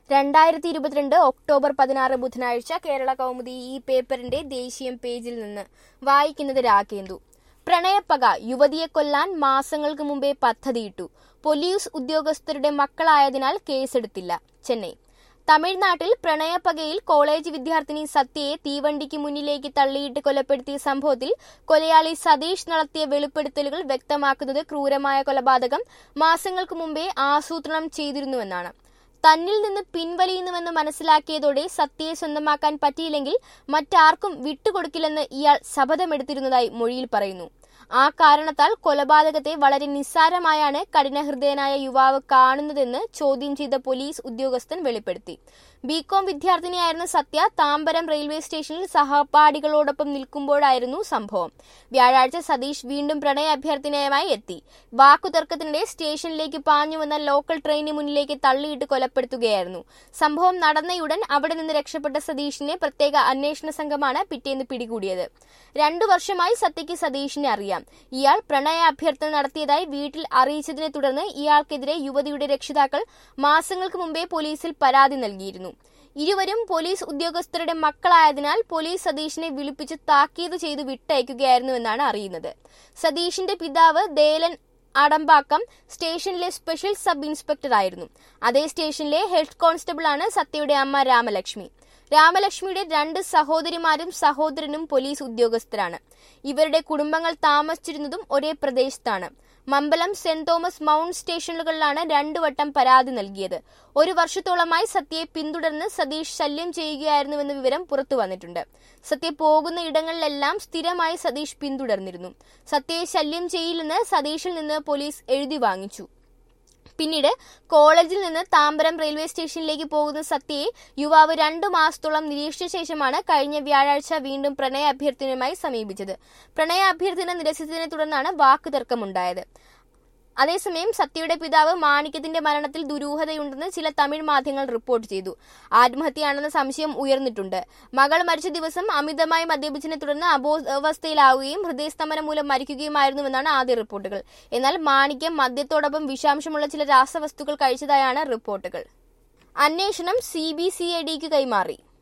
രണ്ടായിരത്തി ഇരുപത്തിരണ്ട് ഒക്ടോബർ പതിനാറ് ബുധനാഴ്ച കേരള കൗമുദി ഈ പേപ്പറിന്റെ ദേശീയം പേജിൽ നിന്ന് വായിക്കുന്നത് രാഗേന്ദു പ്രണയപ്പക യുവതിയെ കൊല്ലാൻ മാസങ്ങൾക്ക് മുമ്പേ പദ്ധതിയിട്ടു പോലീസ് ഉദ്യോഗസ്ഥരുടെ മക്കളായതിനാൽ കേസെടുത്തില്ല ചെന്നൈ തമിഴ്നാട്ടിൽ പ്രണയപ്പകയിൽ കോളേജ് വിദ്യാർത്ഥിനി സത്യയെ തീവണ്ടിക്ക് മുന്നിലേക്ക് തള്ളിയിട്ട് കൊലപ്പെടുത്തിയ സംഭവത്തിൽ കൊലയാളി സതീഷ് നടത്തിയ വെളിപ്പെടുത്തലുകൾ വ്യക്തമാക്കുന്നത് ക്രൂരമായ കൊലപാതകം മാസങ്ങൾക്ക് മുമ്പേ ആസൂത്രണം ചെയ്തിരുന്നുവെന്നാണ് തന്നിൽ നിന്ന് പിൻവലിയുന്നുവെന്ന് മനസ്സിലാക്കിയതോടെ സത്യയെ സ്വന്തമാക്കാൻ പറ്റിയില്ലെങ്കിൽ മറ്റാർക്കും വിട്ടുകൊടുക്കില്ലെന്ന് ഇയാൾ ശപഥമെടുത്തിരുന്നതായി മൊഴിയിൽ പറയുന്നു ആ കാരണത്താൽ കൊലപാതകത്തെ വളരെ നിസ്സാരമായാണ് കഠിനഹൃദയനായ യുവാവ് കാണുന്നതെന്ന് ചോദ്യം ചെയ്ത പോലീസ് ഉദ്യോഗസ്ഥൻ വെളിപ്പെടുത്തി ബികോം വിദ്യാർത്ഥിനിയായിരുന്ന സത്യ താമ്പരം റെയിൽവേ സ്റ്റേഷനിൽ സഹപാഠികളോടൊപ്പം നിൽക്കുമ്പോഴായിരുന്നു സംഭവം വ്യാഴാഴ്ച സതീഷ് വീണ്ടും പ്രണയ അഭ്യർത്ഥനയുമായി എത്തി വാക്കുതർക്കത്തിനിടെ സ്റ്റേഷനിലേക്ക് പാഞ്ഞു വന്ന ലോക്കൽ ട്രെയിനിന് മുന്നിലേക്ക് തള്ളിയിട്ട് കൊലപ്പെടുത്തുകയായിരുന്നു സംഭവം നടന്നയുടൻ അവിടെ നിന്ന് രക്ഷപ്പെട്ട സതീഷിനെ പ്രത്യേക അന്വേഷണ സംഘമാണ് പിറ്റേന്ന് പിടികൂടിയത് രണ്ടു വർഷമായി സത്യയ്ക്ക് സതീഷിനെ അറിയാം ഇയാൾ പ്രണയ അഭ്യർത്ഥന നടത്തിയതായി വീട്ടിൽ അറിയിച്ചതിനെ തുടർന്ന് ഇയാൾക്കെതിരെ യുവതിയുടെ രക്ഷിതാക്കൾ മാസങ്ങൾക്ക് മുമ്പേ പോലീസിൽ പരാതി നൽകിയിരുന്നു ഇരുവരും പോലീസ് ഉദ്യോഗസ്ഥരുടെ മക്കളായതിനാൽ പോലീസ് സതീഷിനെ വിളിപ്പിച്ച് താക്കീത് ചെയ്തു വിട്ടയക്കുകയായിരുന്നുവെന്നാണ് അറിയുന്നത് സതീഷിന്റെ പിതാവ് ദേലൻ അടമ്പാക്കം സ്റ്റേഷനിലെ സ്പെഷ്യൽ സബ് ഇൻസ്പെക്ടർ ആയിരുന്നു അതേ സ്റ്റേഷനിലെ ഹെഡ് കോൺസ്റ്റബിളാണ് സത്യയുടെ അമ്മ രാമലക്ഷ്മി രാമലക്ഷ്മിയുടെ രണ്ട് സഹോദരിമാരും സഹോദരനും പോലീസ് ഉദ്യോഗസ്ഥരാണ് ഇവരുടെ കുടുംബങ്ങൾ താമസിച്ചിരുന്നതും ഒരേ പ്രദേശത്താണ് മമ്പലം സെന്റ് തോമസ് മൗണ്ട് സ്റ്റേഷനുകളിലാണ് രണ്ടു വട്ടം പരാതി നൽകിയത് ഒരു വർഷത്തോളമായി സത്യയെ പിന്തുടർന്ന് സതീഷ് ശല്യം ചെയ്യുകയായിരുന്നുവെന്ന വിവരം പുറത്തു വന്നിട്ടുണ്ട് സത്യ പോകുന്ന ഇടങ്ങളിലെല്ലാം സ്ഥിരമായി സതീഷ് പിന്തുടർന്നിരുന്നു സത്യയെ ശല്യം ചെയ്യില്ലെന്ന് സതീഷിൽ നിന്ന് പോലീസ് എഴുതി വാങ്ങിച്ചു പിന്നീട് കോളേജിൽ നിന്ന് താമ്പരം റെയിൽവേ സ്റ്റേഷനിലേക്ക് പോകുന്ന സത്യയെ യുവാവ് രണ്ടു മാസത്തോളം നിരീക്ഷിച്ച ശേഷമാണ് കഴിഞ്ഞ വ്യാഴാഴ്ച വീണ്ടും പ്രണയ അഭ്യർത്ഥനയുമായി സമീപിച്ചത് പ്രണയ അഭ്യർത്ഥന നിരസിച്ചതിനെ തുടർന്നാണ് വാക്കുതർക്കമുണ്ടായത് അതേസമയം സത്യയുടെ പിതാവ് മാണിക്യത്തിന്റെ മരണത്തിൽ ദുരൂഹതയുണ്ടെന്ന് ചില തമിഴ് മാധ്യമങ്ങൾ റിപ്പോർട്ട് ചെയ്തു ആത്മഹത്യയാണെന്ന സംശയം ഉയർന്നിട്ടുണ്ട് മകൾ മരിച്ച ദിവസം അമിതമായി മദ്യപിച്ചതിനെ തുടർന്ന് അബോധാവസ്ഥയിലാവുകയും ഹൃദയസ്തംഭനം മൂലം മരിക്കുകയുമായിരുന്നുവെന്നാണ് ആദ്യ റിപ്പോർട്ടുകൾ എന്നാൽ മാണിക്യം മദ്യത്തോടൊപ്പം വിഷാംശമുള്ള ചില രാസവസ്തുക്കൾ കഴിച്ചതായാണ് റിപ്പോർട്ടുകൾ അന്വേഷണം സി ബി സി ഐ ഡിക്ക് കൈമാറി